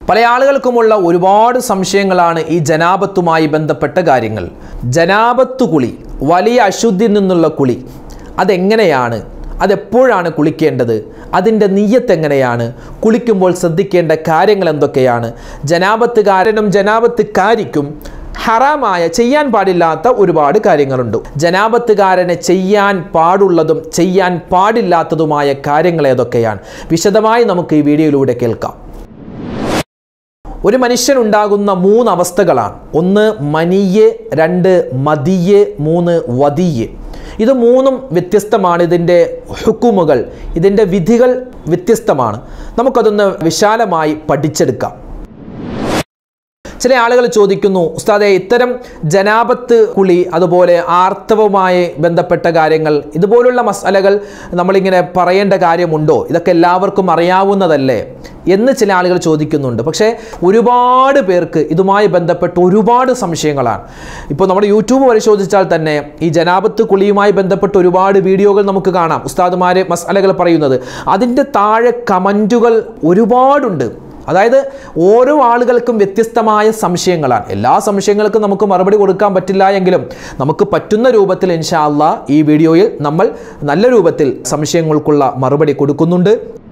പല ആളുകൾക്കുമുള്ള ഒരുപാട് സംശയങ്ങളാണ് ഈ ജനാപത്തുമായി ബന്ധപ്പെട്ട കാര്യങ്ങൾ ജനാപത്ത് കുളി വലിയ അശുദ്ധിയിൽ നിന്നുള്ള കുളി അതെങ്ങനെയാണ് അതെപ്പോഴാണ് കുളിക്കേണ്ടത് അതിൻ്റെ നീയത്ത് എങ്ങനെയാണ് കുളിക്കുമ്പോൾ ശ്രദ്ധിക്കേണ്ട കാര്യങ്ങൾ എന്തൊക്കെയാണ് ജനാപത്തുകാരനും ജനാപത്തുകാരിക്കും ഹറാമായ ചെയ്യാൻ പാടില്ലാത്ത ഒരുപാട് കാര്യങ്ങളുണ്ട് ജനാപത്തുകാരനെ ചെയ്യാൻ പാടുള്ളതും ചെയ്യാൻ പാടില്ലാത്തതുമായ കാര്യങ്ങൾ ഏതൊക്കെയാണ് വിശദമായി നമുക്ക് ഈ വീഡിയോയിലൂടെ കേൾക്കാം ഒരു മനുഷ്യനുണ്ടാകുന്ന മൂന്ന് അവസ്ഥകളാണ് ഒന്ന് മനിയ് രണ്ട് മതിയ് മൂന്ന് വതിയ് ഇത് മൂന്നും വ്യത്യസ്തമാണ് ഇതിൻ്റെ ഹുക്കുമുകൾ ഇതിൻ്റെ വിധികൾ വ്യത്യസ്തമാണ് നമുക്കതൊന്ന് വിശാലമായി പഠിച്ചെടുക്കാം ചില ആളുകൾ ചോദിക്കുന്നു ഉസ്താദെ ഇത്തരം ജനാപത്ത് കുളി അതുപോലെ ആർത്തവവുമായി ബന്ധപ്പെട്ട കാര്യങ്ങൾ ഇതുപോലുള്ള മസാലകൾ നമ്മളിങ്ങനെ പറയേണ്ട കാര്യമുണ്ടോ ഇതൊക്കെ എല്ലാവർക്കും അറിയാവുന്നതല്ലേ എന്ന് ചില ആളുകൾ ചോദിക്കുന്നുണ്ട് പക്ഷേ ഒരുപാട് പേർക്ക് ഇതുമായി ബന്ധപ്പെട്ട് ഒരുപാട് സംശയങ്ങളാണ് ഇപ്പോൾ നമ്മുടെ യൂട്യൂബ് പരിശോധിച്ചാൽ തന്നെ ഈ ജനാപത്ത് കുളിയുമായി ബന്ധപ്പെട്ട് ഒരുപാട് വീഡിയോകൾ നമുക്ക് കാണാം ഉസ്താദുമാർ മസാലകൾ പറയുന്നത് അതിൻ്റെ താഴെ കമൻറ്റുകൾ ഒരുപാടുണ്ട് അതായത് ഓരോ ആളുകൾക്കും വ്യത്യസ്തമായ സംശയങ്ങളാണ് എല്ലാ സംശയങ്ങൾക്കും നമുക്ക് മറുപടി കൊടുക്കാൻ പറ്റില്ല എങ്കിലും നമുക്ക് പറ്റുന്ന രൂപത്തിൽ ഇൻഷാ അള്ളാ ഈ വീഡിയോയിൽ നമ്മൾ നല്ല രൂപത്തിൽ സംശയങ്ങൾക്കുള്ള മറുപടി കൊടുക്കുന്നുണ്ട്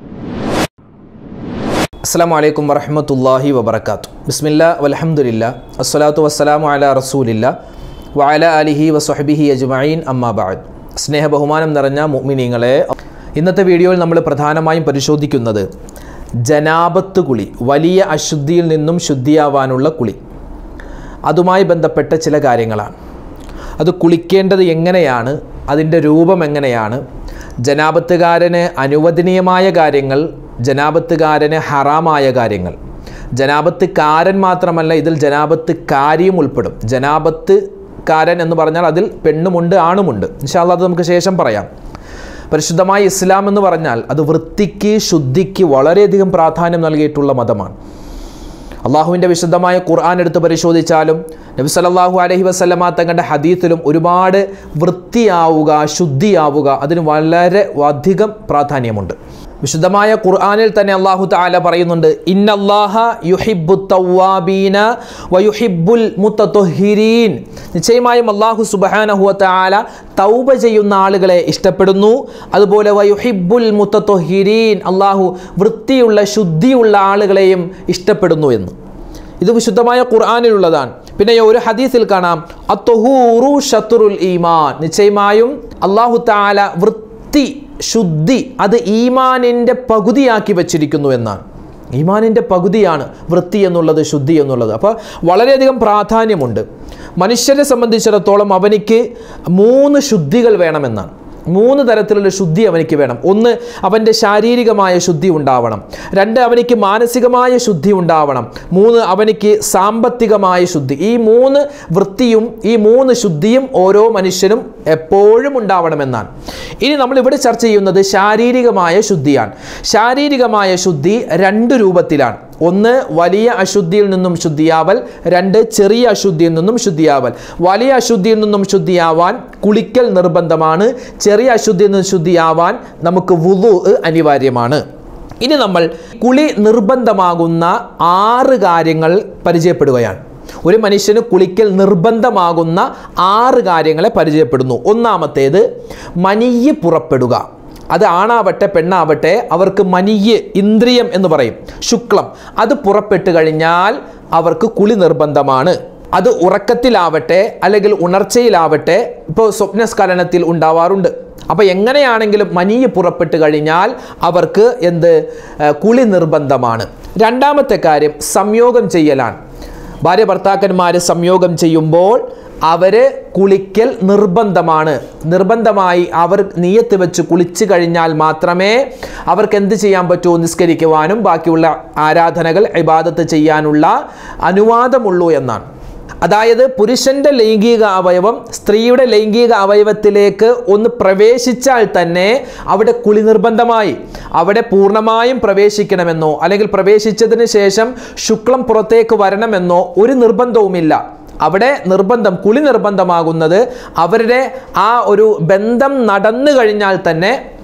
അസ്സാം വലൈക്കും വറഹമത്തല്ലാഹി വബർക്കാത്തു ബിസ്മില്ല വലഹമുല്ല അസ്സലാത്തു വസ്സലാമു അല റസൂലില്ല വഅല അലിഹി വസ്ഹബിഹി അജ്മഈൻ അമ്മാബാദ് സ്നേഹ ബഹുമാനം നിറഞ്ഞ മുഅ്മിനീങ്ങളെ ഇന്നത്തെ വീഡിയോയിൽ നമ്മൾ പ്രധാനമായും പരിശോധിക്കുന്നത് ജനാപത്ത് കുളി വലിയ അശുദ്ധിയിൽ നിന്നും ശുദ്ധിയാവാനുള്ള കുളി അതുമായി ബന്ധപ്പെട്ട ചില കാര്യങ്ങളാണ് അത് കുളിക്കേണ്ടത് എങ്ങനെയാണ് അതിൻ്റെ രൂപം എങ്ങനെയാണ് ജനാപത്തുകാരന് അനുവദനീയമായ കാര്യങ്ങൾ ജനാപത്തുകാരന് ഹറാമായ കാര്യങ്ങൾ ജനാപത്തുകാരൻ മാത്രമല്ല ഇതിൽ ജനാപത്തുകാരിയും ഉൾപ്പെടും ജനാപത്തുകാരൻ എന്ന് പറഞ്ഞാൽ അതിൽ പെണ്ണുമുണ്ട് ആണുമുണ്ട് ഇൻഷാല്ല അത് നമുക്ക് ശേഷം പറയാം പരിശുദ്ധമായ ഇസ്ലാം എന്ന് പറഞ്ഞാൽ അത് വൃത്തിക്ക് ശുദ്ധിക്ക് വളരെയധികം പ്രാധാന്യം നൽകിയിട്ടുള്ള മതമാണ് അള്ളാഹുവിൻ്റെ വിശുദ്ധമായ ഖുർആൻ എടുത്ത് പരിശോധിച്ചാലും നബി സല്ലല്ലാഹു അലൈഹി വസല്ലമ തങ്ങളുടെ ഹദീത്തിലും ഒരുപാട് വൃത്തിയാവുക ശുദ്ധിയാവുക അതിന് വളരെ അധികം പ്രാധാന്യമുണ്ട് വിശുദ്ധമായ ഖുർആനിൽ തന്നെ അള്ളാഹു താല പറയുന്നുണ്ട് ഇന്നല്ലാഹ യുഹിബു തവ്വാബീന വയുഹിബുൽ മുത്തത്തൊഹിരീൻ നിശ്ചയമായും അള്ളാഹു സുബഹാനഹുവ താല തൗബ ചെയ്യുന്ന ആളുകളെ ഇഷ്ടപ്പെടുന്നു അതുപോലെ വയുഹിബുൽ മുത്തത്തൊഹിരീൻ അള്ളാഹു വൃത്തിയുള്ള ശുദ്ധിയുള്ള ആളുകളെയും ഇഷ്ടപ്പെടുന്നു എന്ന് ഇത് വിശുദ്ധമായ ഖുർആാനിലുള്ളതാണ് പിന്നെ ഒരു ഹദീസിൽ കാണാം അത്തൊഹൂറു ഷത്തുറുൽ ഈമാൻ നിശ്ചയമായും അള്ളാഹു താല വൃത്തി ശുദ്ധി അത് ഈമാനിൻ്റെ പകുതിയാക്കി വച്ചിരിക്കുന്നു എന്നാണ് ഈമാനിൻ്റെ പകുതിയാണ് വൃത്തി എന്നുള്ളത് ശുദ്ധി എന്നുള്ളത് അപ്പോൾ വളരെയധികം പ്രാധാന്യമുണ്ട് മനുഷ്യരെ സംബന്ധിച്ചിടത്തോളം അവനിക്ക് മൂന്ന് ശുദ്ധികൾ വേണമെന്നാണ് മൂന്ന് തരത്തിലുള്ള ശുദ്ധി അവനിക്ക് വേണം ഒന്ന് അവൻ്റെ ശാരീരികമായ ശുദ്ധി ഉണ്ടാവണം രണ്ട് അവനിക്ക് മാനസികമായ ശുദ്ധി ഉണ്ടാവണം മൂന്ന് അവനിക്ക് സാമ്പത്തികമായ ശുദ്ധി ഈ മൂന്ന് വൃത്തിയും ഈ മൂന്ന് ശുദ്ധിയും ഓരോ മനുഷ്യനും എപ്പോഴും ഉണ്ടാവണമെന്നാണ് ഇനി നമ്മൾ ഇവിടെ ചർച്ച ചെയ്യുന്നത് ശാരീരികമായ ശുദ്ധിയാണ് ശാരീരികമായ ശുദ്ധി രണ്ട് രൂപത്തിലാണ് ഒന്ന് വലിയ അശുദ്ധിയിൽ നിന്നും ശുദ്ധിയാവൽ രണ്ട് ചെറിയ അശുദ്ധിയിൽ നിന്നും ശുദ്ധിയാവൽ വലിയ അശുദ്ധിയിൽ നിന്നും ശുദ്ധിയാവാൻ കുളിക്കൽ നിർബന്ധമാണ് ചെറിയ അശുദ്ധിയിൽ നിന്നും ശുദ്ധിയാവാൻ നമുക്ക് വുളു അനിവാര്യമാണ് ഇനി നമ്മൾ കുളി നിർബന്ധമാകുന്ന ആറ് കാര്യങ്ങൾ പരിചയപ്പെടുകയാണ് ഒരു മനുഷ്യന് കുളിക്കൽ നിർബന്ധമാകുന്ന ആറ് കാര്യങ്ങളെ പരിചയപ്പെടുന്നു ഒന്നാമത്തേത് മനിയ് പുറപ്പെടുക അത് ആണാവട്ടെ പെണ്ണാവട്ടെ അവർക്ക് മനിയ് ഇന്ദ്രിയം എന്ന് പറയും ശുക്ലം അത് പുറപ്പെട്ട് കഴിഞ്ഞാൽ അവർക്ക് കുളി നിർബന്ധമാണ് അത് ഉറക്കത്തിലാവട്ടെ അല്ലെങ്കിൽ ഉണർച്ചയിലാവട്ടെ ഇപ്പോൾ സ്വപ്നസ്ഖലനത്തിൽ ഉണ്ടാവാറുണ്ട് അപ്പോൾ എങ്ങനെയാണെങ്കിലും മനിയ് പുറപ്പെട്ട് കഴിഞ്ഞാൽ അവർക്ക് എന്ത് ഏഹ്, കുളി നിർബന്ധമാണ് രണ്ടാമത്തെ കാര്യം സംയോഗം ചെയ്യലാണ് ഭാര്യ ഭർത്താക്കന്മാർ സംയോഗം ചെയ്യുമ്പോൾ അവർ കുളിക്കൽ നിർബന്ധമാണ് നിർബന്ധമായി അവർ നീയത്ത് വെച്ച് കുളിച്ചു കഴിഞ്ഞാൽ മാത്രമേ അവർക്ക് എന്ത് ചെയ്യാൻ പറ്റൂ നിസ്കരിക്കുവാനും ബാക്കിയുള്ള ആരാധനകൾ ഇബാദത്ത് ചെയ്യാനുള്ള അനുവാദമുള്ളൂ എന്നാണ് അതായത് പുരുഷന്റെ ലൈംഗിക അവയവം സ്ത്രീയുടെ ലൈംഗിക അവയവത്തിലേക്ക് ഒന്ന് പ്രവേശിച്ചാൽ തന്നെ അവിടെ കുളി നിർബന്ധമായി അവിടെ പൂർണ്ണമായും പ്രവേശിക്കണമെന്നോ അല്ലെങ്കിൽ പ്രവേശിച്ചതിന് ശേഷം ശുക്ലം പുറത്തേക്ക് വരണമെന്നോ ഒരു നിർബന്ധവുമില്ല അവിടെ നിർബന്ധം കുളി നിർബന്ധമാകുന്നത് അവരുടെ ആ ഒരു ബന്ധം നടന്നു കഴിഞ്ഞാൽ തന്നെ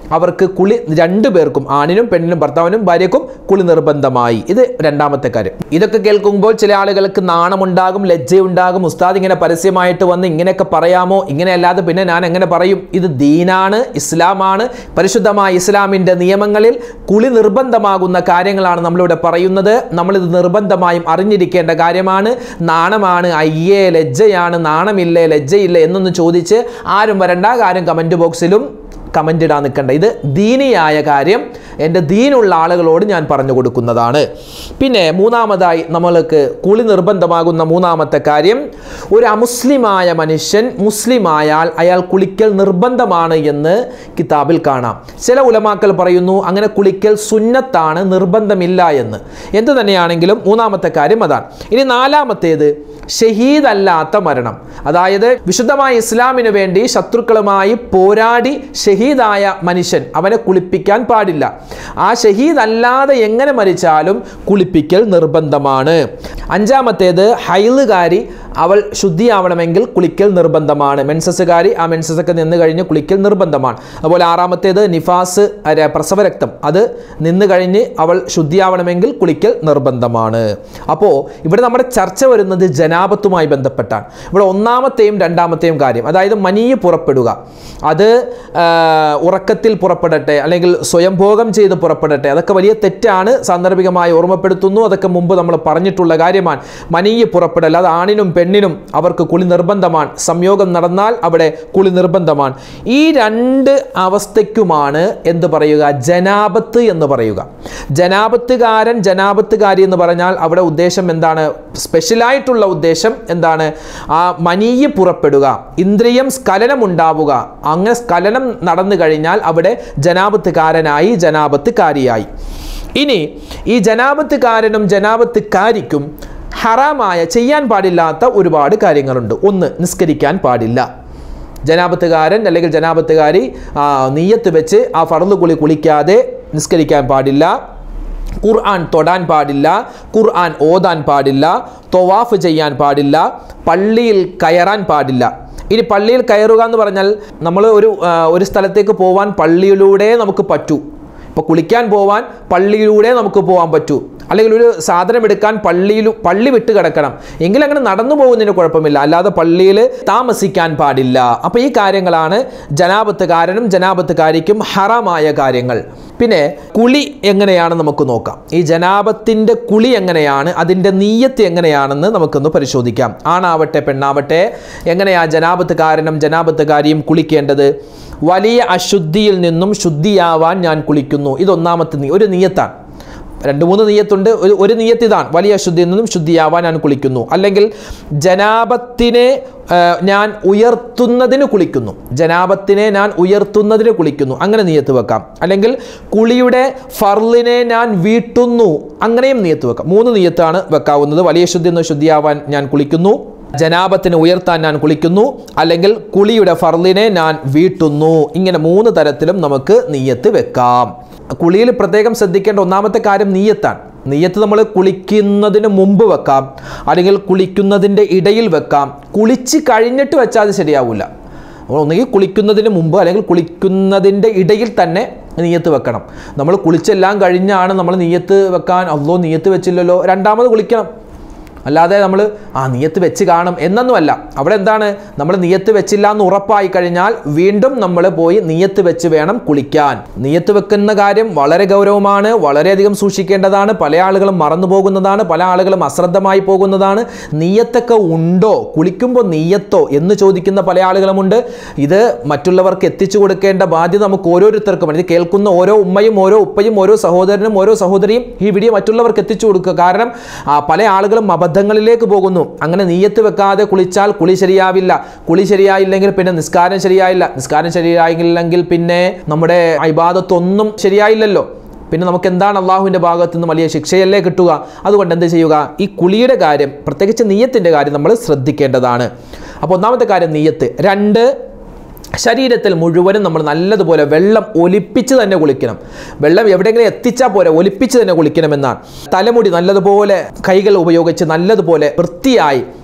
അവർക്ക് കുളി രണ്ടു പേർക്കും ആണിനും പെണ്ണിനും ഭർത്താവിനും ഭാര്യക്കും കുളി നിർബന്ധമായി ഇത് രണ്ടാമത്തെ കാര്യം ഇതൊക്കെ കേൾക്കുമ്പോൾ ചില ആളുകൾക്ക് നാണമുണ്ടാകും ലജ്ജയുണ്ടാകും ഉസ്താദ് ഇങ്ങനെ പരസ്യമായിട്ട് വന്ന് ഇങ്ങനെയൊക്കെ പറയാമോ ഇങ്ങനെ അല്ലാതെ പിന്നെ ഞാൻ എങ്ങനെ പറയും ഇത് ദീനാണ് ഇസ്ലാമാണ് പരിശുദ്ധമായ ഇസ്ലാമിൻ്റെ നിയമങ്ങളിൽ കുളി നിർബന്ധമാകുന്ന കാര്യങ്ങളാണ് നമ്മളിവിടെ പറയുന്നത് നമ്മളിത് നിർബന്ധമായും അറിഞ്ഞിരിക്കേണ്ട കാര്യമാണ് നാണമാണ് അയ്യേ ലജ്ജയാണ് നാണമില്ലേ ലജ്ജയില്ലേ എന്നൊന്ന് ചോദിച്ച് ആരും വരണ്ട കാര്യം കമൻറ്റ് ബോക്സിലും കമൻ്റ് ഇടാൻ നിൽക്കേണ്ട ഇത് ദീനിയായ കാര്യം എൻ്റെ ദീനുള്ള ആളുകളോട് ഞാൻ പറഞ്ഞു കൊടുക്കുന്നതാണ് പിന്നെ മൂന്നാമതായി നമ്മൾക്ക് കുളി നിർബന്ധമാകുന്ന മൂന്നാമത്തെ കാര്യം ഒരു അമുസ്ലിമായ മനുഷ്യൻ മുസ്ലിമായാൽ അയാൾ കുളിക്കൽ നിർബന്ധമാണ് എന്ന് കിതാബിൽ കാണാം ചില ഉലമാക്കൾ പറയുന്നു അങ്ങനെ കുളിക്കൽ സുന്നത്താണ് നിർബന്ധമില്ല എന്ന് എന്ത് തന്നെയാണെങ്കിലും മൂന്നാമത്തെ കാര്യം അതാണ് ഇനി നാലാമത്തേത് ഷഹീദല്ലാത്ത മരണം അതായത് വിശുദ്ധമായ ഇസ്ലാമിന് വേണ്ടി ശത്രുക്കളുമായി പോരാടി ഷഹീദായ മനുഷ്യൻ അവനെ കുളിപ്പിക്കാൻ പാടില്ല ആ ഷഹീദ് അല്ലാതെ എങ്ങനെ മരിച്ചാലും കുളിപ്പിക്കൽ നിർബന്ധമാണ് അഞ്ചാമത്തേത് ഹൈലുകാരി അവൾ ശുദ്ധിയാവണമെങ്കിൽ കുളിക്കൽ നിർബന്ധമാണ് മെൻസസുകാരി ആ മെൻസസ് ഒക്കെ നിന്ന് കഴിഞ്ഞ് കുളിക്കൽ നിർബന്ധമാണ് അതുപോലെ ആറാമത്തേത് നിഫാസ് അര, പ്രസവരക്തം അത് നിന്ന് കഴിഞ്ഞ് അവൾ ശുദ്ധിയാവണമെങ്കിൽ കുളിക്കൽ നിർബന്ധമാണ് അപ്പോൾ ഇവിടെ നമ്മുടെ ചർച്ച വരുന്നത് ജനാപത്തുമായി ബന്ധപ്പെട്ടാണ് ഇവിടെ ഒന്നാമത്തെയും രണ്ടാമത്തെയും കാര്യം അതായത് മനീയ് പുറപ്പെടുക അത് ആ, ഉറക്കത്തിൽ പുറപ്പെടട്ടെ അല്ലെങ്കിൽ സ്വയംഭോഗം ചെയ്ത് പുറപ്പെടട്ടെ അതൊക്കെ വലിയ തെറ്റാണ് സാന്ദർഭികമായി ഓർമ്മപ്പെടുത്തുന്നു അതൊക്കെ മുമ്പ് നമ്മൾ പറഞ്ഞിട്ടുള്ള കാര്യമാണ് മനീയ് പുറപ്പെടൽ അത് ആണിനും പെണ്ണിനും അവർക്ക് കുളി നിർബന്ധമാണ് സംയോഗം നടന്നാൽ അവിടെ കുളി നിർബന്ധമാണ് ഈ രണ്ട് അവസ്ഥയ്ക്കുമാണ് എന്ത് പറയുക ജനാപത്ത് എന്ന് പറയുക ജനാപത്തുകാരൻ ജനാപത്തുകാരി എന്ന് പറഞ്ഞാൽ അവിടെ ഉദ്ദേശം എന്താണ് സ്പെഷ്യലായിട്ടുള്ള ഉദ്ദേശം എന്താണ് ആ മനീയ് പുറപ്പെടുക ഇന്ദ്രിയം സ്ഖലനം ഉണ്ടാവുക അങ്ങനെ സ്ഖലനം നടന്നു കഴിഞ്ഞാൽ അവിടെ ജനാപത്തുകാരനായി ജനാപത്തുകാരിയായി ഇനി ഈ ജനാപത്തുകാരനും ജനാപത്തുകാരിക്കും ഹറാമായ ചെയ്യാൻ പാടില്ലാത്ത ഒരുപാട് കാര്യങ്ങളുണ്ട് ഒന്ന് നിസ്കരിക്കാൻ പാടില്ല ജനാപത്തുകാരൻ അല്ലെങ്കിൽ ജനാപത്തുകാരി ആ, നീയത്ത് വെച്ച് ആ ഫറല് കുളി കുളിക്കാതെ നിസ്കരിക്കാൻ പാടില്ല ഖുർആൻ തൊടാൻ പാടില്ല ഖുർആൻ ഓതാൻ പാടില്ല തൊവാഫ് ചെയ്യാൻ പാടില്ല പള്ളിയിൽ കയറാൻ പാടില്ല ഇനി പള്ളിയിൽ കയറുക എന്ന് പറഞ്ഞാൽ നമ്മൾ ഒരു ആ, ഒരു സ്ഥലത്തേക്ക് പോവാൻ പള്ളിയിലൂടെ നമുക്ക് പറ്റൂ ഇപ്പോൾ കുളിക്കാൻ പോവാൻ പള്ളിയിലൂടെ നമുക്ക് പോകാൻ പറ്റൂ അല്ലെങ്കിൽ ഒരു സാധനം എടുക്കാൻ പള്ളിയിൽ പള്ളി വിട്ട് കിടക്കണം എങ്കിൽ അങ്ങനെ നടന്നു പോകുന്നതിന് കുഴപ്പമില്ല അല്ലാതെ പള്ളിയിൽ താമസിക്കാൻ പാടില്ല അപ്പോൾ ഈ കാര്യങ്ങളാണ് ജനാപത്തുകാരനും ജനാപത്തുകാരിക്കും ഹറാമായ കാര്യങ്ങൾ പിന്നെ കുളി എങ്ങനെയാണ് നമുക്ക് നോക്കാം ഈ ജനാപത്തിൻ്റെ കുളി എങ്ങനെയാണ് അതിൻ്റെ നീയത്ത് എങ്ങനെയാണെന്ന് നമുക്കൊന്ന് പരിശോധിക്കാം ആണാവട്ടെ പെണ്ണാവട്ടെ എങ്ങനെയാ ജനാപത്തുകാരനും ജനാപത്തുകാരിയും കുളിക്കേണ്ടത് വലിയ അശുദ്ധിയിൽ നിന്നും ശുദ്ധിയാവാൻ ഞാൻ കുളിക്കുന്നു ഇതൊന്നാമത്തെ നീ ഒരു നീയത്താണ് രണ്ട് മൂന്ന് നീയത്തുണ്ട് ഒരു ഒരു നീയത്ത് ഇതാണ് വലിയ അശുദ്ധിയിൽ നിന്നും ശുദ്ധിയാവാൻ ഞാൻ കുളിക്കുന്നു അല്ലെങ്കിൽ ജനാപത്തിനെ ആ, ഞാൻ ഉയർത്തുന്നതിന് കുളിക്കുന്നു ജനാപത്തിനെ ഞാൻ ഉയർത്തുന്നതിന് കുളിക്കുന്നു അങ്ങനെ നീയത്ത് വെക്കാം അല്ലെങ്കിൽ കുളിയുടെ ഫർലിനെ ഞാൻ വീട്ടുന്നു അങ്ങനെയും നീയത്ത് വെക്കാം മൂന്ന് നീയത്താണ് വെക്കാവുന്നത് വലിയ ശുദ്ധി നിന്ന് ശുദ്ധിയാവാൻ ഞാൻ കുളിക്കുന്നു ജനാപത്തിന് ഉയർത്താൻ ഞാൻ കുളിക്കുന്നു അല്ലെങ്കിൽ കുളിയുടെ ഫർലിനെ ഞാൻ വീട്ടുന്നു ഇങ്ങനെ മൂന്ന് തരത്തിലും നമുക്ക് നീയത്ത് വെക്കാം കുളിയിൽ പ്രത്യേകം ശ്രദ്ധിക്കേണ്ട ഒന്നാമത്തെ കാര്യം നീയത്താണ് നീയത്ത് നമ്മൾ കുളിക്കുന്നതിന് മുമ്പ് വെക്കാം അല്ലെങ്കിൽ കുളിക്കുന്നതിൻ്റെ ഇടയിൽ വെക്കാം കുളിച്ച് കഴിഞ്ഞിട്ട് വെച്ചാൽ അത് ശരിയാവില്ല നമ്മൾ ഒന്നുകിൽ കുളിക്കുന്നതിന് മുമ്പ് അല്ലെങ്കിൽ കുളിക്കുന്നതിൻ്റെ ഇടയിൽ തന്നെ നീയത്ത് വെക്കണം നമ്മൾ കുളിച്ചെല്ലാം കഴിഞ്ഞാണ് നമ്മൾ നീയത്ത് വെക്കാൻ അല്ലോ നീയത്ത് വെച്ചില്ലല്ലോ രണ്ടാമത് കുളിക്കണം അല്ലാതെ നമ്മൾ ആ നിയത്ത് വെച്ച് കാണും എന്നൊന്നുമല്ല അവിടെ എന്താണ് നമ്മൾ നിയത്ത് വെച്ചില്ല എന്ന് ഉറപ്പായി കഴിഞ്ഞാൽ വീണ്ടും നമ്മൾ പോയി നിയത്ത് വെച്ച് വേണം കുളിക്കാൻ നിയത്ത് വെക്കുന്ന കാര്യം വളരെ ഗൗരവമാണ് വളരെയധികം സൂക്ഷിക്കേണ്ടതാണ് പല ആളുകളും മറന്നു പോകുന്നതാണ് പല ആളുകളും അശ്രദ്ധമായി പോകുന്നതാണ് നീയത്തൊക്കെ ഉണ്ടോ കുളിക്കുമ്പോൾ നീയത്തോ എന്ന് ചോദിക്കുന്ന പല ആളുകളുമുണ്ട് ഇത് മറ്റുള്ളവർക്ക് എത്തിച്ചു കൊടുക്കേണ്ട ബാധ്യത നമുക്ക് ഓരോരുത്തർക്കും ഇത് കേൾക്കുന്ന ഓരോ ഉമ്മയും ഓരോ ഉപ്പയും ഓരോ സഹോദരനും ഓരോ സഹോദരിയും ഈ വീഡിയോ മറ്റുള്ളവർക്ക് എത്തിച്ചു കൊടുക്കുക കാരണം ആ, പല ആളുകളും അബദ്ധങ്ങളിലേക്ക് പോകുന്നു അങ്ങനെ നീയത്ത് വെക്കാതെ കുളിച്ചാൽ കുളി ശരിയാവില്ല കുളി ശരിയായില്ലെങ്കിൽ പിന്നെ നിസ്കാരം ശരിയായില്ല നിസ്കാരം ശരിയായില്ലെങ്കിൽ പിന്നെ നമ്മുടെ ഇബാദത്തൊന്നും ശരിയായില്ലല്ലോ പിന്നെ നമുക്ക് എന്താണ് അള്ളാഹുവിൻ്റെ ഭാഗത്തു നിന്ന് വലിയ ശിക്ഷയല്ലേ കിട്ടുക അതുകൊണ്ട് എന്ത് ചെയ്യുക ഈ കുളിയുടെ കാര്യം പ്രത്യേകിച്ച് നീയത്തിൻ്റെ കാര്യം നമ്മൾ ശ്രദ്ധിക്കേണ്ടതാണ് അപ്പോൾ ഒന്നാമത്തെ കാര്യം നീയത്ത് രണ്ട് ശരീരത്തിൽ മുഴുവനും നമ്മൾ നല്ലതുപോലെ വെള്ളം ഒലിപ്പിച്ച് തന്നെ കുളിക്കണം വെള്ളം എവിടെയെങ്കിലും എത്തിച്ചാൽ പോരെ ഒലിപ്പിച്ച് തന്നെ കുളിക്കണമെന്നാണ് തലമുടി നല്ലതുപോലെ കൈകൾ ഉപയോഗിച്ച് നല്ലതുപോലെ വൃത്തിയായി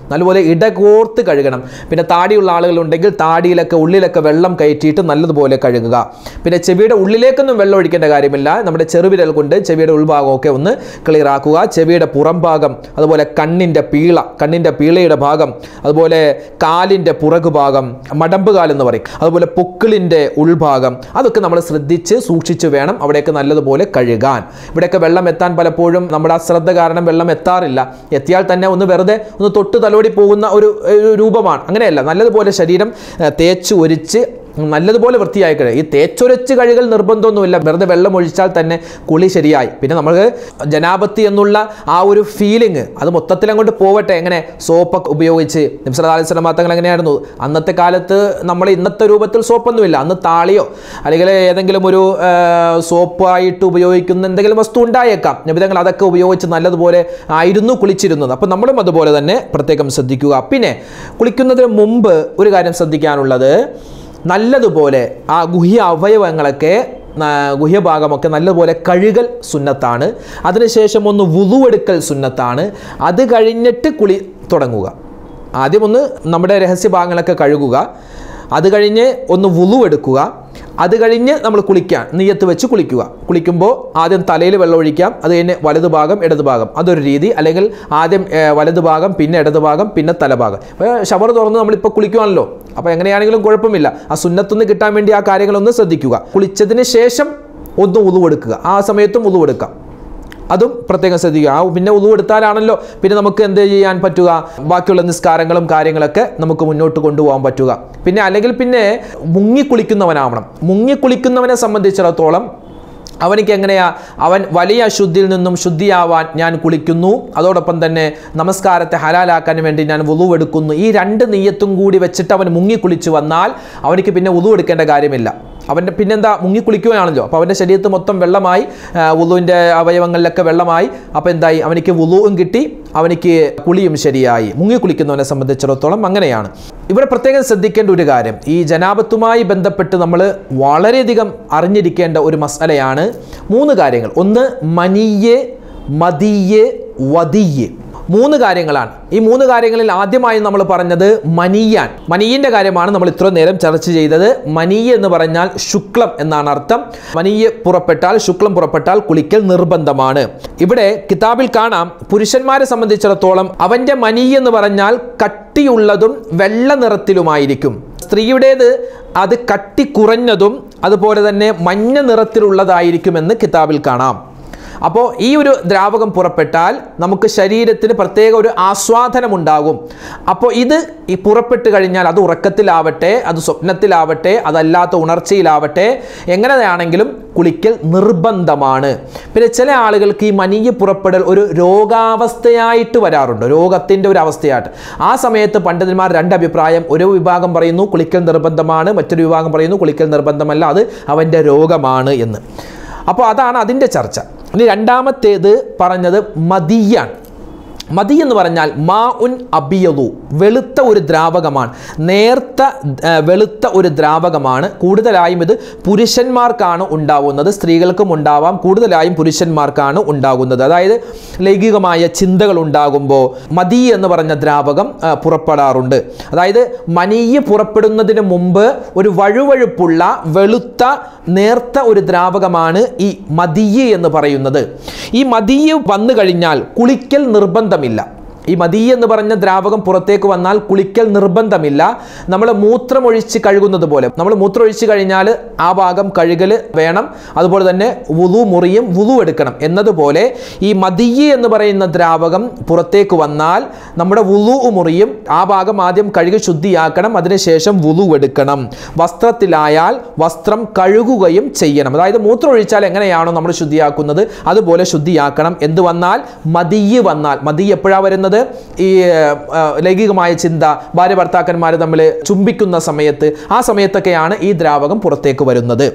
നല്ലപോലെ ഇടകോർത്ത് കഴുകണം പിന്നെ താടിയുള്ള ആളുകളുണ്ടെങ്കിൽ താടിയിലൊക്കെ ഉള്ളിലൊക്കെ വെള്ളം കയറ്റിയിട്ട് നല്ലതുപോലെ കഴുകുക പിന്നെ ചെവിയുടെ ഉള്ളിലേക്കൊന്നും വെള്ളം ഒഴിക്കേണ്ട കാര്യമില്ല നമ്മുടെ ചെറുവിരൽ കൊണ്ട് ചെവിയുടെ ഉൾഭാഗമൊക്കെ ഒന്ന് ക്ലിയർ ആക്കുക ചെവിയുടെ പുറം ഭാഗം അതുപോലെ കണ്ണിൻ്റെ പീള കണ്ണിൻ്റെ പീളയുടെ ഭാഗം അതുപോലെ കാലിൻ്റെ പുറകു ഭാഗം മടമ്പുകാൽ എന്ന് പറയും അതുപോലെ പൊക്കിളിൻ്റെ ഉൾഭാഗം അതൊക്കെ നമ്മൾ ശ്രദ്ധിച്ച് സൂക്ഷിച്ച് വേണം അവിടെയൊക്കെ നല്ലതുപോലെ കഴുകാൻ ഇവിടെയൊക്കെ വെള്ളം എത്താൻ പലപ്പോഴും നമ്മുടെ അശ്രദ്ധ കാരണം വെള്ളം എത്താറില്ല എത്തിയാൽ തന്നെ ഒന്ന് വെറുതെ ഒന്ന് തൊട്ട് തലോടി പോകുന്ന ഒരു ഒരു രൂപമാണ് അങ്ങനെയല്ല നല്ലതുപോലെ ശരീരം ഏഹ്, തേച്ച് ഒരിച്ച് നല്ലതുപോലെ വൃത്തിയായി കഴുകുക ഈ തേച്ചൊരച്ച് കഴുകൽ നിർബന്ധമൊന്നുമില്ല വെറുതെ വെള്ളം ഒഴിച്ചാൽ തന്നെ കുളി ശരിയായി പിന്നെ നമുക്ക് ജനാപത്തി എന്നുള്ള ആ ഒരു ഫീലിംഗ് അത് മൊത്തത്തിൽ അങ്ങോട്ട് പോവട്ടെ എങ്ങനെ സോപ്പൊക്കെ ഉപയോഗിച്ച് നിംസല അലിസ്ലം തങ്ങൾ എങ്ങനെയായിരുന്നു അന്നത്തെ കാലത്ത് നമ്മൾ ഇന്നത്തെ രൂപത്തിൽ സോപ്പൊന്നുമില്ല അന്ന് താളിയോ അല്ലെങ്കിൽ ഏതെങ്കിലും ഒരു ആ, സോപ്പായിട്ട് ഉപയോഗിക്കുന്ന എന്തെങ്കിലും വസ്തു ഉണ്ടായേക്കാം നബിതങ്ങൾ അതൊക്കെ ഉപയോഗിച്ച് നല്ലതുപോലെ ആയിരുന്നു കുളിച്ചിരുന്നത് അപ്പം നമ്മളും അതുപോലെ തന്നെ പ്രത്യേകം ശ്രദ്ധിക്കുക പിന്നെ കുളിക്കുന്നതിന് മുമ്പ് ഒരു കാര്യം ശ്രദ്ധിക്കാനുള്ളത് നല്ലതുപോലെ ആ ഗുഹ്യ അവയവങ്ങളൊക്കെ ആ, ഗുഹ്യഭാഗമൊക്കെ നല്ലതുപോലെ കഴുകൽ സുന്നത്താണ് അതിനുശേഷം ഒന്ന് വുതുവെടുക്കൽ സുന്നത്താണ് അത് കഴിഞ്ഞിട്ട് കുളി തുടങ്ങുക ആദ്യം ഒന്ന് നമ്മുടെ രഹസ്യഭാഗങ്ങളൊക്കെ കഴുകുക അത് കഴിഞ്ഞ് ഒന്ന് വുളു എടുക്കുക അത് കഴിഞ്ഞ് നമ്മൾ കുളിക്കാൻ നെയ്യത്ത് വെച്ച് കുളിക്കുക കുളിക്കുമ്പോൾ ആദ്യം തലയിൽ വെള്ളം ഒഴിക്കാം അത് കഴിഞ്ഞ് വലതു ഭാഗം ഇടതു ഭാഗം അതൊരു രീതി അല്ലെങ്കിൽ ആദ്യം ഏർ, വലതു ഭാഗം പിന്നെ ഇടതു ഭാഗം പിന്നെ തലഭാഗം അപ്പോൾ ഷവർ തുറന്ന് നമ്മളിപ്പോൾ കുളിക്കുവാണല്ലോ അപ്പോൾ എങ്ങനെയാണെങ്കിലും കുഴപ്പമില്ല ആ സുന്നത്തുനിന്ന് കിട്ടാൻ വേണ്ടി ആ കാര്യങ്ങളൊന്ന് ശ്രദ്ധിക്കുക കുളിച്ചതിന് ശേഷം ഒന്ന് ഉതു എടുക്കുക ആ സമയത്തും ഉതു എടുക്കാം അതും പ്രത്യേകം ശ്രദ്ധിക്കുക ആ പിന്നെ ഉതു എടുത്താലാണല്ലോ പിന്നെ നമുക്ക് എന്ത് ചെയ്യാൻ പറ്റുക ബാക്കിയുള്ള നിസ്കാരങ്ങളും കാര്യങ്ങളൊക്കെ നമുക്ക് മുന്നോട്ട് കൊണ്ടുപോകാൻ പറ്റുക പിന്നെ അല്ലെങ്കിൽ പിന്നെ മുങ്ങിക്കുളിക്കുന്നവനാവണം മുങ്ങിക്കുളിക്കുന്നവനെ സംബന്ധിച്ചിടത്തോളം അവനിക്ക് എങ്ങനെയാ അവൻ വലിയ അശുദ്ധിയിൽ നിന്നും ശുദ്ധിയാവാൻ ഞാൻ കുളിക്കുന്നു അതോടൊപ്പം തന്നെ നമസ്കാരത്തെ ഹലാലാക്കാൻ വേണ്ടി ഞാൻ വുളു എടുക്കുന്നു ഈ രണ്ട് നെയ്യത്തും കൂടി വെച്ചിട്ട് അവൻ മുങ്ങിക്കുളിച്ച് വന്നാൽ അവനിക്ക് പിന്നെ വുളു എടുക്കേണ്ട കാര്യമില്ല അവൻ്റെ പിന്നെന്താ മുങ്ങിക്കുളിക്കുകയാണല്ലോ അപ്പോൾ അവൻ്റെ ശരീരത്ത് മൊത്തം വെള്ളമായി വുളുവിൻ്റെ അവയവങ്ങളിലൊക്കെ വെള്ളമായി അപ്പോൾ എന്തായി അവനിക്ക് വുളുവും കിട്ടി അവനിക്ക് കുളിയും ശരിയായി മുങ്ങിക്കുളിക്കുന്നവനെ സംബന്ധിച്ചിടത്തോളം അങ്ങനെയാണ് ഇവിടെ പ്രത്യേകം ശ്രദ്ധിക്കേണ്ട ഒരു കാര്യം ഈ ജനാപത്തുമായി ബന്ധപ്പെട്ട് നമ്മൾ വളരെയധികം അറിഞ്ഞിരിക്കേണ്ട ഒരു മസലയാണ് മൂന്ന് കാര്യങ്ങൾ ഒന്ന് മനിയെ മതിയെ വതിയെ മൂന്ന് കാര്യങ്ങളാണ് ഈ മൂന്ന് കാര്യങ്ങളിൽ ആദ്യമായി നമ്മൾ പറഞ്ഞത് മനിയാൻ മനീയന്റെ കാര്യമാണ് നമ്മൾ ഇത്ര നേരം ചർച്ച ചെയ്തത് മനീയ എന്ന് പറഞ്ഞാൽ ശുക്ലം എന്നാണ് അർത്ഥം മനീയ പുറപ്പെട്ടാൽ ശുക്ലം പുറപ്പെട്ടാൽ കുളിക്കൽ നിർബന്ധമാണ് ഇവിടെ കിതാബിൽ കാണാം പുരുഷന്മാരെ സംബന്ധിച്ചിടത്തോളം അവന്റെ മനീയ എന്ന് പറഞ്ഞാൽ കട്ടിയുള്ളതും വെള്ള നിറത്തിലുമായിരിക്കും സ്ത്രീയുടേത് അത് കട്ടി കുറഞ്ഞതും അതുപോലെ തന്നെ മഞ്ഞ നിറത്തിലുള്ളതായിരിക്കുമെന്ന് കിതാബിൽ കാണാം അപ്പോൾ ഈ ഒരു ദ്രാവകം പുറപ്പെട്ടാൽ നമുക്ക് ശരീരത്തിന് പ്രത്യേക ഒരു ആസ്വാദനം ഉണ്ടാകും അപ്പോൾ ഇത് ഈ പുറപ്പെട്ട് കഴിഞ്ഞാൽ അത് ഉറക്കത്തിലാവട്ടെ അത് സ്വപ്നത്തിലാവട്ടെ അതല്ലാത്ത ഉണർച്ചയിലാവട്ടെ എങ്ങനെയാണെങ്കിലും കുളിക്കൽ നിർബന്ധമാണ് പിന്നെ ചില ആളുകൾക്ക് ഈ മനീയ പുറപ്പെടൽ ഒരു രോഗാവസ്ഥയായിട്ട് വരാറുണ്ട് രോഗത്തിൻ്റെ ഒരു അവസ്ഥയായിട്ട് ആ സമയത്ത് പണ്ഡിതന്മാർ രണ്ട് അഭിപ്രായം ഒരു വിഭാഗം പറയുന്നു കുളിക്കൽ നിർബന്ധമാണ് മറ്റൊരു വിഭാഗം പറയുന്നു കുളിക്കൽ നിർബന്ധമല്ല അത് അവൻ്റെ രോഗമാണ് എന്ന് അപ്പോൾ അതാണ് അതിൻ്റെ ചർച്ച ഇനി രണ്ടാമത്തേത് പറഞ്ഞത് മദിയാണ് മതി എന്ന് പറഞ്ഞാൽ മാ ഉൻ അബിയതു വെളുത്ത ഒരു ദ്രാവകമാണ് നേർത്ത ആ, വെളുത്ത ഒരു ദ്രാവകമാണ് കൂടുതലായും ഇത് പുരുഷന്മാർക്കാണ് ഉണ്ടാവുന്നത് സ്ത്രീകൾക്കും ഉണ്ടാവാം കൂടുതലായും പുരുഷന്മാർക്കാണ് ഉണ്ടാകുന്നത് അതായത് ലൈംഗികമായ ചിന്തകൾ ഉണ്ടാകുമ്പോൾ മതി എന്ന് പറഞ്ഞ ദ്രാവകം ആ, പുറപ്പെടാറുണ്ട് അതായത് മനീയ് പുറപ്പെടുന്നതിന് മുമ്പ് ഒരു വഴുവഴുപ്പുള്ള വെളുത്ത നേർത്ത ഒരു ദ്രാവകമാണ് ഈ മതിയ് എന്ന് പറയുന്നത് ഈ മതിയ് വന്നു കഴിഞ്ഞാൽ കുളിക്കൽ നിർബന്ധമില്ല ഈ മതി എന്ന് പറഞ്ഞ ദ്രാവകം പുറത്തേക്ക് വന്നാൽ കുളിക്കൽ നിർബന്ധമില്ല നമ്മൾ മൂത്രമൊഴിച്ച് കഴുകുന്നത് പോലെ നമ്മൾ മൂത്രമൊഴിച്ച് കഴിഞ്ഞാൽ ആ ഭാഗം കഴുകൽ വേണം അതുപോലെ തന്നെ വുതു മുറിയും വുതു എടുക്കണം എന്നതുപോലെ ഈ മതിയ് എന്ന് പറയുന്ന ദ്രാവകം പുറത്തേക്ക് വന്നാൽ നമ്മുടെ വുതു മുറിയും ആ ഭാഗം ആദ്യം കഴുകി ശുദ്ധിയാക്കണം അതിനുശേഷം വുതു എടുക്കണം വസ്ത്രത്തിലായാൽ വസ്ത്രം കഴുകുകയും ചെയ്യണം അതായത് മൂത്രം ഒഴിച്ചാൽ എങ്ങനെയാണോ നമ്മൾ ശുദ്ധിയാക്കുന്നത് അതുപോലെ ശുദ്ധിയാക്കണം എന്ത് വന്നാൽ മതിയ് വന്നാൽ മതി എപ്പോഴാണ് വരുന്നത് ഈ ആ, ലൈംഗികമായ ചിന്ത ഭാര്യ ഭർത്താക്കന്മാർ തമ്മിൽ ചുംബിക്കുന്ന സമയത്ത് ആ സമയത്തൊക്കെയാണ് ഈ ദ്രാവകം പുറത്തേക്ക് വരുന്നത്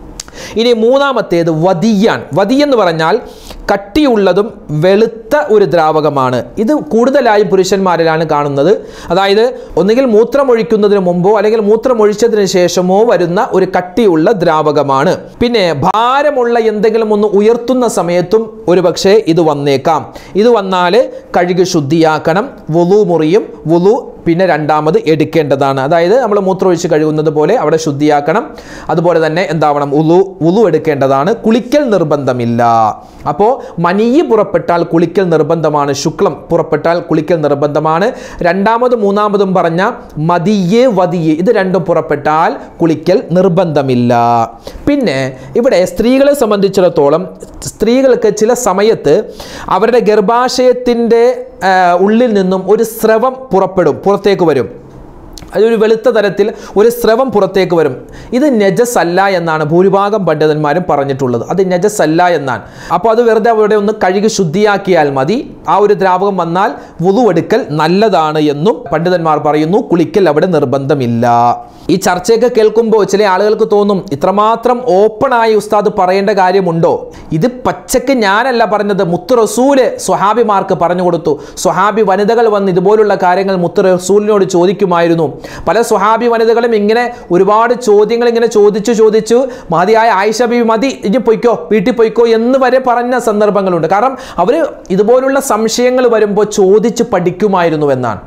ഇനി മൂന്നാമത്തേത് വതിയാൻ വതി എന്ന് പറഞ്ഞാൽ കട്ടിയുള്ളതും വെളുത്ത ഒരു ദ്രാവകമാണ് ഇത് കൂടുതലായും പുരുഷന്മാരിലാണ് കാണുന്നത് അതായത് ഒന്നുകിൽ മൂത്രമൊഴിക്കുന്നതിന് മുമ്പോ അല്ലെങ്കിൽ മൂത്രമൊഴിച്ചതിന് ശേഷമോ വരുന്ന ഒരു കട്ടിയുള്ള ദ്രാവകമാണ് പിന്നെ ഭാരമുള്ള എന്തെങ്കിലും ഒന്ന് ഉയർത്തുന്ന സമയത്തും ഒരു പക്ഷേ ഇത് വന്നേക്കാം ഇത് വന്നാൽ കഴുകി ശുദ്ധിയാക്കണം വുളു മുറിയും വുളു പിന്നെ രണ്ടാമത് എടുക്കേണ്ടതാണ് അതായത് നമ്മൾ മൂത്രമൊഴിച്ച് കഴുകുന്നത് പോലെ അവിടെ ശുദ്ധിയാക്കണം അതുപോലെ തന്നെ എന്താവണം ഉളു ഉളു എടുക്കേണ്ടതാണ് കുളിക്കൽ നിർബന്ധമില്ല അപ്പോൾ മനിയ് പുറപ്പെട്ടാൽ കുളിക്കൽ നിർബന്ധമാണ് ശുക്ലം പുറപ്പെട്ടാൽ കുളിക്കൽ നിർബന്ധമാണ് രണ്ടാമത് മൂന്നാമതും പറഞ്ഞ മതിയേ വതിയേ ഇത് രണ്ടും പുറപ്പെട്ടാൽ കുളിക്കൽ നിർബന്ധമില്ല പിന്നെ ഇവിടെ സ്ത്രീകളെ സംബന്ധിച്ചിടത്തോളം സ്ത്രീകൾക്ക് ചില സമയത്ത് അവരുടെ ഗർഭാശയത്തിൻ്റെ ആ, ഉള്ളിൽ നിന്നും ഒരു സ്രവം പുറപ്പെടും പുറത്തേക്ക് വരും അതൊരു വെളുത്ത തരത്തിൽ ഒരു സ്രവം പുറത്തേക്ക് വരും ഇത് നജസ് അല്ല എന്നാണ് ഭൂരിഭാഗം പണ്ഡിതന്മാരും പറഞ്ഞിട്ടുള്ളത് അത് നജസ് അല്ല എന്നാണ് അപ്പോൾ അത് വെറുതെ അവിടെ ഒന്ന് കഴുകി ശുദ്ധിയാക്കിയാൽ മതി ആ ഒരു ദ്രാവകം വന്നാൽ വുളു എടുക്കൽ നല്ലതാണ് എന്നും പണ്ഡിതന്മാർ പറയുന്നു കുളിക്കൽ അവിടെ നിർബന്ധമില്ല ഈ ചർച്ചയൊക്കെ കേൾക്കുമ്പോൾ ചില ആളുകൾക്ക് തോന്നും ഇത്രമാത്രം ഓപ്പണായി ഉസ്താദ് പറയേണ്ട കാര്യമുണ്ടോ ഇത് പച്ചക്ക് ഞാനല്ല പറഞ്ഞത് മുത്ത് റസൂല് സ്വഹാബിമാർക്ക് പറഞ്ഞു കൊടുത്തു സ്വഹാബി വനിതകൾ വന്ന് ഇതുപോലുള്ള കാര്യങ്ങൾ മുത്ത് റസൂലിനോട് ചോദിക്കുമായിരുന്നു പല സ്വഹാബി വനിതകളും ഇങ്ങനെ ഒരുപാട് ചോദ്യങ്ങൾ ഇങ്ങനെ ചോദിച്ചു ചോദിച്ചു മതിയായ ആയിഷ ബി മതി ഇനി പൊയ്ക്കോ വീട്ടിൽ പൊയ്ക്കോ എന്ന് വരെ പറഞ്ഞ സന്ദർഭങ്ങളുണ്ട് കാരണം അവർ ഇതുപോലുള്ള സംശയങ്ങൾ വരുമ്പോൾ ചോദിച്ച് പഠിക്കുമായിരുന്നു എന്നാണ്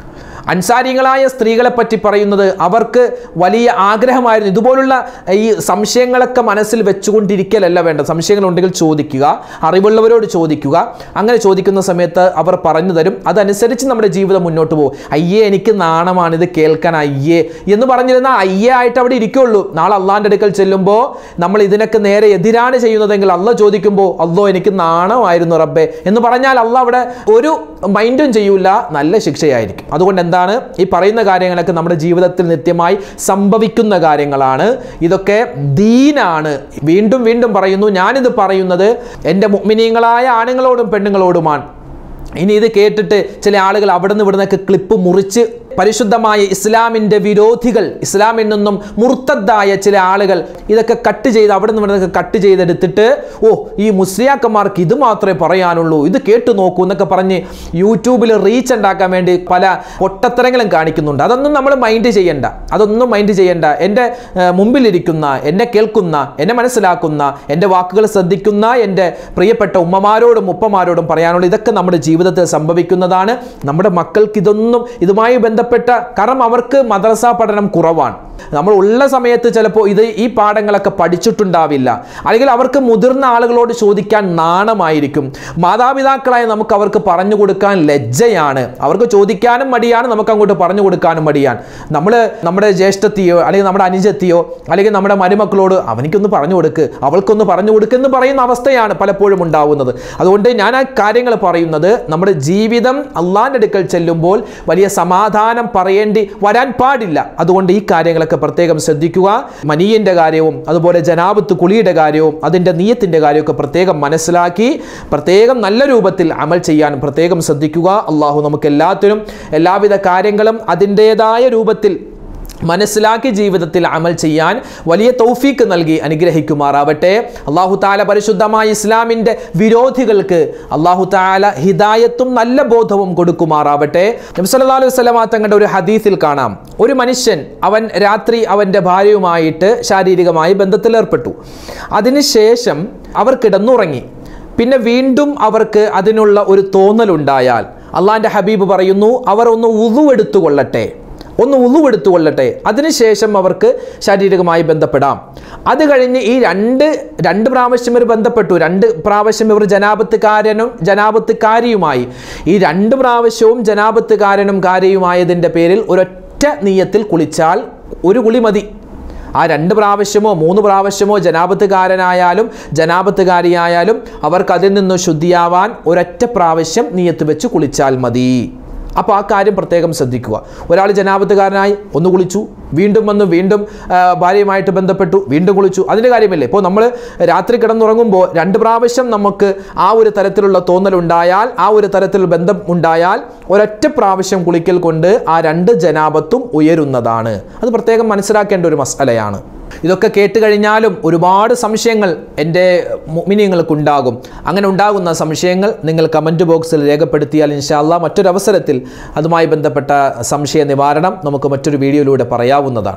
അൻസാരികളായ സ്ത്രീകളെ പറ്റി പറയുന്നത് അവർക്ക് വലിയ ആഗ്രഹമായിരുന്നു ഇതുപോലുള്ള ഈ സംശയങ്ങളൊക്കെ മനസ്സിൽ വെച്ചുകൊണ്ടിരിക്കലല്ല വേണ്ട സംശയങ്ങളുണ്ടെങ്കിൽ ചോദിക്കുക അറിവുള്ളവരോട് ചോദിക്കുക അങ്ങനെ ചോദിക്കുന്ന സമയത്ത് അവർ പറഞ്ഞു തരും അതനുസരിച്ച് നമ്മുടെ ജീവിതം മുന്നോട്ട് പോകും അയ്യേ എനിക്ക് നാണമാണ് ഇത് കേൾക്കാൻ അയ്യേ എന്ന് പറഞ്ഞിരുന്ന അയ്യേ ആയിട്ട് അവിടെ ഇരിക്കുള്ളൂ നാളെ അള്ളാൻ്റെ അടുക്കൽ ചെല്ലുമ്പോൾ നമ്മൾ ഇതിനൊക്കെ നേരെ എതിരാണ് ചെയ്യുന്നതെങ്കിൽ അള്ള ചോദിക്കുമ്പോൾ അല്ലോ എനിക്ക് നാണമായിരുന്നു റബ്ബേ എന്ന് പറഞ്ഞാൽ അള്ള അവിടെ ഒരു മൈൻഡും ചെയ്യൂല നല്ല ശിക്ഷയായിരിക്കും അതുകൊണ്ട് എന്താണ് ഈ പറയുന്ന കാര്യങ്ങളൊക്കെ നമ്മുടെ ജീവിതത്തിൽ നിത്യമായി സംഭവിക്കുന്ന കാര്യങ്ങളാണ് ഇതൊക്കെ ദീനാണ് വീണ്ടും വീണ്ടും പറയുന്നു ഞാനിത് പറയുന്നത് എൻ്റെ മുഗ്മിനീങ്ങളായ ആണുങ്ങളോടും പെണ്ണുങ്ങളോടുമാണ് ഇനി ഇത് കേട്ടിട്ട് ചില ആളുകൾ അവിടെ നിന്ന് ഇവിടുന്നൊക്കെ ക്ലിപ്പ് മുറിച്ച് പരിശുദ്ധമായ ഇസ്ലാമിൻ്റെ വിരോധികൾ ഇസ്ലാമിൽ നിന്നും മുർത്തദ്ദായ ചില ആളുകൾ ഇതൊക്കെ കട്ട് ചെയ്ത് അവിടെ നിന്ന് ഇവിടുന്നൊക്കെ കട്ട് ചെയ്തെടുത്തിട്ട് ഓ ഈ മുസ്ലിയാക്കന്മാർക്ക് ഇത് മാത്രമേ പറയാനുള്ളൂ ഇത് കേട്ടു നോക്കൂ എന്നൊക്കെ പറഞ്ഞ് യൂട്യൂബിൽ റീച്ച് ഉണ്ടാക്കാൻ വേണ്ടി പല പൊട്ടത്തരങ്ങളും കാണിക്കുന്നുണ്ട് അതൊന്നും നമ്മൾ മൈൻഡ് ചെയ്യണ്ട അതൊന്നും മൈൻഡ് ചെയ്യണ്ട എൻ്റെ ഏർ, മുമ്പിലിരിക്കുന്ന എന്നെ കേൾക്കുന്ന എന്നെ മനസ്സിലാക്കുന്ന എൻ്റെ വാക്കുകൾ ശ്രദ്ധിക്കുന്ന എൻ്റെ പ്രിയപ്പെട്ട ഉമ്മമാരോടും ഉപ്പമാരോടും പറയാനുള്ള ഇതൊക്കെ നമ്മുടെ ജീവിതത്തിൽ സംഭവിക്കുന്നതാണ് നമ്മുടെ മക്കൾക്ക് ഇതൊന്നും ഇതുമായി ബന്ധപ്പെട്ട കാരണം അവർക്ക് മദ്രസ പഠനം കുറവാണ് നമ്മൾ ഉള്ള സമയത്ത് ചിലപ്പോൾ ഇത് ഈ പാഠങ്ങളൊക്കെ പഠിച്ചിട്ടുണ്ടാവില്ല അല്ലെങ്കിൽ അവർക്ക് മുതിർന്ന ആളുകളോട് ചോദിക്കാൻ നാണമായിരിക്കും മാതാപിതാക്കളായ നമുക്ക് അവർക്ക് പറഞ്ഞു കൊടുക്കാൻ ലജ്ജയാണ് അവർക്ക് ചോദിക്കാനും മടിയാണ് നമുക്ക് അങ്ങോട്ട് പറഞ്ഞു കൊടുക്കാനും മടിയാണ് നമ്മൾ നമ്മുടെ ജ്യേഷ്ഠത്തെയോ അല്ലെങ്കിൽ നമ്മുടെ അനുജത്തെയോ അല്ലെങ്കിൽ നമ്മുടെ മരുമക്കളോട് അവനിക്കൊന്ന് പറഞ്ഞു കൊടുക്ക് അവൾക്കൊന്ന് പറഞ്ഞു കൊടുക്ക് എന്ന് പറയുന്ന അവസ്ഥയാണ് പലപ്പോഴും ഉണ്ടാവുന്നത് അതുകൊണ്ട് ഞാൻ ആ കാര്യങ്ങൾ പറയുന്നത് നമ്മുടെ ജീവിതം അള്ളാൻ്റെ അടുക്കൽ ചെല്ലുമ്പോൾ വലിയ സമാധാനം പറയേണ്ടി വരാൻ പാടില്ല അതുകൊണ്ട് ഈ കാര്യങ്ങളൊക്കെ പ്രത്യേകം ശ്രദ്ധിക്കുക മനീയൻ്റെ കാര്യവും അതുപോലെ ജനാബത്ത് കുളിയുടെ കാര്യവും അതിൻ്റെ നീയത്തിൻ്റെ കാര്യമൊക്കെ പ്രത്യേകം മനസ്സിലാക്കി പ്രത്യേകം നല്ല രൂപത്തിൽ അമൽ ചെയ്യാൻ പ്രത്യേകം ശ്രദ്ധിക്കുക അള്ളാഹു നമുക്ക് എല്ലാത്തിനും എല്ലാവിധ കാര്യങ്ങളും അതിൻ്റേതായ രൂപത്തിൽ മനസ്സിലാക്കി ജീവിതത്തിൽ അമൽ ചെയ്യാൻ വലിയ തൗഫീക്ക് നൽകി അനുഗ്രഹിക്കുമാറാവട്ടെ അള്ളാഹു താല പരിശുദ്ധമായ ഇസ്ലാമിൻ്റെ വിരോധികൾക്ക് അള്ളാഹു താല ഹിദായത്തും നല്ല ബോധവും കൊടുക്കുമാറാവട്ടെ നബ്സല്ലാ അലൈഹി സ്വലമാ തങ്ങളുടെ ഒരു ഹദീസിൽ കാണാം ഒരു മനുഷ്യൻ അവൻ രാത്രി അവൻ്റെ ഭാര്യയുമായിട്ട് ശാരീരികമായി ബന്ധത്തിലേർപ്പെട്ടു അതിനുശേഷം അവർ കിടന്നുറങ്ങി പിന്നെ വീണ്ടും അവർക്ക് അതിനുള്ള ഒരു തോന്നലുണ്ടായാൽ അള്ളാഹിൻ്റെ ഹബീബ് പറയുന്നു അവർ ഒന്ന് ഉതുവെടുത്തു കൊള്ളട്ടെ ഒന്ന് ഉളുവെടുത്തു കൊള്ളട്ടെ അതിനുശേഷം അവർക്ക് ശാരീരികമായി ബന്ധപ്പെടാം അത് കഴിഞ്ഞ് ഈ രണ്ട് രണ്ട് പ്രാവശ്യം ഇവർ ബന്ധപ്പെട്ടു രണ്ട് പ്രാവശ്യം ഇവർ ജനാപത്തുകാരനും ജനാപത്തുകാരിയുമായി ഈ രണ്ട് പ്രാവശ്യവും ജനാപത്തുകാരനും കാരിയുമായതിൻ്റെ പേരിൽ ഒരൊറ്റ നീയത്തിൽ കുളിച്ചാൽ ഒരു കുളി മതി ആ രണ്ട് പ്രാവശ്യമോ മൂന്ന് പ്രാവശ്യമോ ജനാപത്തുകാരനായാലും ജനാപത്തുകാരിയായാലും അവർക്ക് അതിൽ നിന്ന് ശുദ്ധിയാവാൻ ഒരൊറ്റ പ്രാവശ്യം നീയത്ത് വെച്ച് കുളിച്ചാൽ മതി അപ്പോൾ ആ കാര്യം പ്രത്യേകം ശ്രദ്ധിക്കുക ഒരാൾ ജനാപത്തുകാരനായി ഒന്ന് കുളിച്ചു വീണ്ടും വന്ന് വീണ്ടും ആ, ഭാര്യയുമായിട്ട് ബന്ധപ്പെട്ടു വീണ്ടും കുളിച്ചു അതിൻ്റെ കാര്യമില്ലേ ഇപ്പോൾ നമ്മൾ രാത്രി കിടന്നുറങ്ങുമ്പോൾ രണ്ട് പ്രാവശ്യം നമുക്ക് ആ ഒരു തരത്തിലുള്ള തോന്നലുണ്ടായാൽ ആ ഒരു തരത്തിൽ ബന്ധം ഉണ്ടായാൽ ഒരൊറ്റ പ്രാവശ്യം കുളിക്കൽ കൊണ്ട് ആ രണ്ട് ജനാപത്തും ഉയരുന്നതാണ് അത് പ്രത്യേകം മനസ്സിലാക്കേണ്ട ഒരു മസലയാണ് ഇതൊക്കെ കേട്ട് കഴിഞ്ഞാലും ഒരുപാട് സംശയങ്ങൾ എൻ്റെ മിനിയങ്ങൾക്കുണ്ടാകും അങ്ങനെ ഉണ്ടാകുന്ന സംശയങ്ങൾ നിങ്ങൾ കമൻറ്റ് ബോക്സിൽ രേഖപ്പെടുത്തിയാൽ ഇൻഷാല്ല മറ്റൊരവസരത്തിൽ അതുമായി ബന്ധപ്പെട്ട സംശയ നിവാരണം നമുക്ക് മറ്റൊരു വീഡിയോയിലൂടെ പറയാവുന്നതാണ്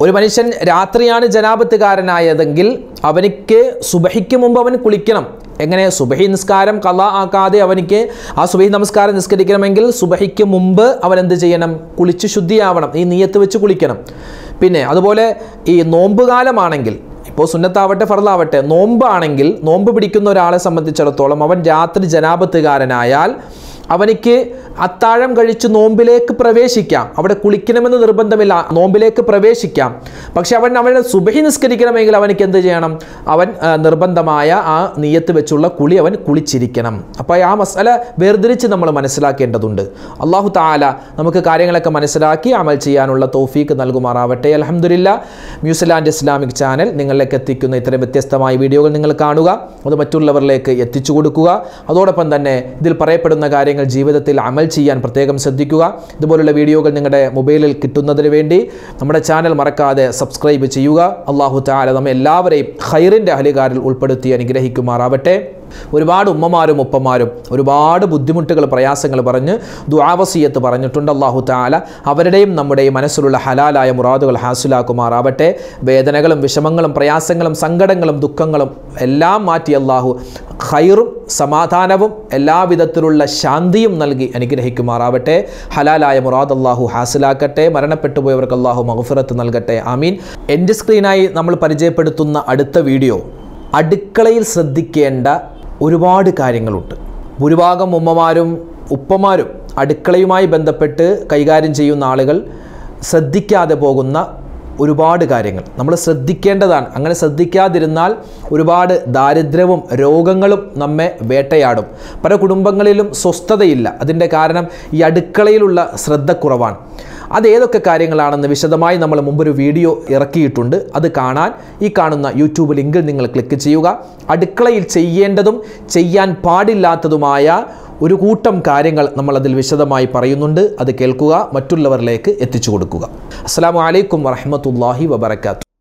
ഒരു മനുഷ്യൻ രാത്രിയാണ് ജനാപത്തുകാരനായതെങ്കിൽ അവനിക്ക് സുബഹിക്ക് മുമ്പ് അവൻ കുളിക്കണം എങ്ങനെ സുബഹി നിസ്കാരം കല ആക്കാതെ അവനിക്ക് ആ സുബഹി നമസ്കാരം നിസ്കരിക്കണമെങ്കിൽ സുബഹിക്ക് മുമ്പ് അവൻ എന്ത് ചെയ്യണം കുളിച്ച് ശുദ്ധിയാവണം ഈ നീയത്ത് വെച്ച് കുളിക്കണം പിന്നെ അതുപോലെ ഈ നോമ്പ് കാലമാണെങ്കിൽ ഇപ്പോൾ സുന്നത്താവട്ടെ ഫറലാവട്ടെ നോമ്പാണെങ്കിൽ നോമ്പ് പിടിക്കുന്ന ഒരാളെ സംബന്ധിച്ചിടത്തോളം അവൻ രാത്രി ജനാപത്തുകാരനായാൽ അവനിക്ക് അത്താഴം കഴിച്ച് നോമ്പിലേക്ക് പ്രവേശിക്കാം അവിടെ കുളിക്കണമെന്ന് നിർബന്ധമില്ല നോമ്പിലേക്ക് പ്രവേശിക്കാം പക്ഷെ അവൻ അവൻ്റെ സുബഹി നിസ്കരിക്കണമെങ്കിൽ അവനിക്ക് എന്ത് ചെയ്യണം അവൻ ആ, നിർബന്ധമായ ആ നീയത്ത് വെച്ചുള്ള കുളി അവൻ കുളിച്ചിരിക്കണം അപ്പോൾ ആ മസാല വേർതിരിച്ച് നമ്മൾ മനസ്സിലാക്കേണ്ടതുണ്ട് അള്ളാഹു താല നമുക്ക് കാര്യങ്ങളൊക്കെ മനസ്സിലാക്കി അമൽ ചെയ്യാനുള്ള തൗഫീക്ക് നൽകുമാറാവട്ടെ അലഹമില്ല ന്യൂസിലാൻഡ് ഇസ്ലാമിക് ചാനൽ നിങ്ങളിലേക്ക് എത്തിക്കുന്ന ഇത്തരം വ്യത്യസ്തമായ വീഡിയോകൾ നിങ്ങൾ കാണുക അത് മറ്റുള്ളവരിലേക്ക് എത്തിച്ചു കൊടുക്കുക അതോടൊപ്പം തന്നെ ഇതിൽ പറയപ്പെടുന്ന കാര്യങ്ങൾ ജീവിതത്തിൽ അമൽ ചെയ്യാൻ പ്രത്യേകം ശ്രദ്ധിക്കുക ഇതുപോലുള്ള വീഡിയോകൾ നിങ്ങളുടെ മൊബൈലിൽ കിട്ടുന്നതിന് വേണ്ടി നമ്മുടെ ചാനൽ മറക്കാതെ സബ്സ്ക്രൈബ് ചെയ്യുക അള്ളാഹു താല നമ്മെ എല്ലാവരെയും ഖൈറിൻ്റെ അഹലികാരിൽ ഉൾപ്പെടുത്തി അനുഗ്രഹിക്കുമാറാവട്ടെ ഒരുപാട് ഉമ്മമാരും ഉപ്പമാരും ഒരുപാട് ബുദ്ധിമുട്ടുകൾ പ്രയാസങ്ങൾ പറഞ്ഞ് ദുആവസീയത്ത് പറഞ്ഞിട്ടുണ്ട് അള്ളാഹു താല അവരുടെയും നമ്മുടെയും മനസ്സിലുള്ള ഹലാലായ മുറാദുകൾ ഹാസിലാക്കുമാറാവട്ടെ വേദനകളും വിഷമങ്ങളും പ്രയാസങ്ങളും സങ്കടങ്ങളും ദുഃഖങ്ങളും എല്ലാം മാറ്റി അള്ളാഹു ഖൈറും സമാധാനവും എല്ലാവിധത്തിലുള്ള ശാന്തിയും നൽകി അനുഗ്രഹിക്കുമാറാവട്ടെ ഹലാലായ മുറാദ് അള്ളാഹു ഹാസിലാക്കട്ടെ മരണപ്പെട്ടു പോയവർക്ക് അള്ളാഹു മഹഫിറത്ത് നൽകട്ടെ ആമീൻ എൻ്റെ സ്ക്രീനായി നമ്മൾ പരിചയപ്പെടുത്തുന്ന അടുത്ത വീഡിയോ അടുക്കളയിൽ ശ്രദ്ധിക്കേണ്ട ഒരുപാട് കാര്യങ്ങളുണ്ട് ഭൂരിഭാഗം ഉമ്മമാരും ഉപ്പമാരും അടുക്കളയുമായി ബന്ധപ്പെട്ട് കൈകാര്യം ചെയ്യുന്ന ആളുകൾ ശ്രദ്ധിക്കാതെ പോകുന്ന ഒരുപാട് കാര്യങ്ങൾ നമ്മൾ ശ്രദ്ധിക്കേണ്ടതാണ് അങ്ങനെ ശ്രദ്ധിക്കാതിരുന്നാൽ ഒരുപാട് ദാരിദ്ര്യവും രോഗങ്ങളും നമ്മെ വേട്ടയാടും പല കുടുംബങ്ങളിലും സ്വസ്ഥതയില്ല അതിൻ്റെ കാരണം ഈ അടുക്കളയിലുള്ള ശ്രദ്ധക്കുറവാണ് അത് ഏതൊക്കെ കാര്യങ്ങളാണെന്ന് വിശദമായി നമ്മൾ മുമ്പൊരു വീഡിയോ ഇറക്കിയിട്ടുണ്ട് അത് കാണാൻ ഈ കാണുന്ന യൂട്യൂബ് ലിങ്കിൽ നിങ്ങൾ ക്ലിക്ക് ചെയ്യുക അടുക്കളയിൽ ചെയ്യേണ്ടതും ചെയ്യാൻ പാടില്ലാത്തതുമായ ഒരു കൂട്ടം കാര്യങ്ങൾ നമ്മൾ അതിൽ വിശദമായി പറയുന്നുണ്ട് അത് കേൾക്കുക മറ്റുള്ളവരിലേക്ക് എത്തിച്ചു കൊടുക്കുക അസ്സാം വലൈക്കും വറഹമത്തല്ലാഹി വബർക്കാത്തു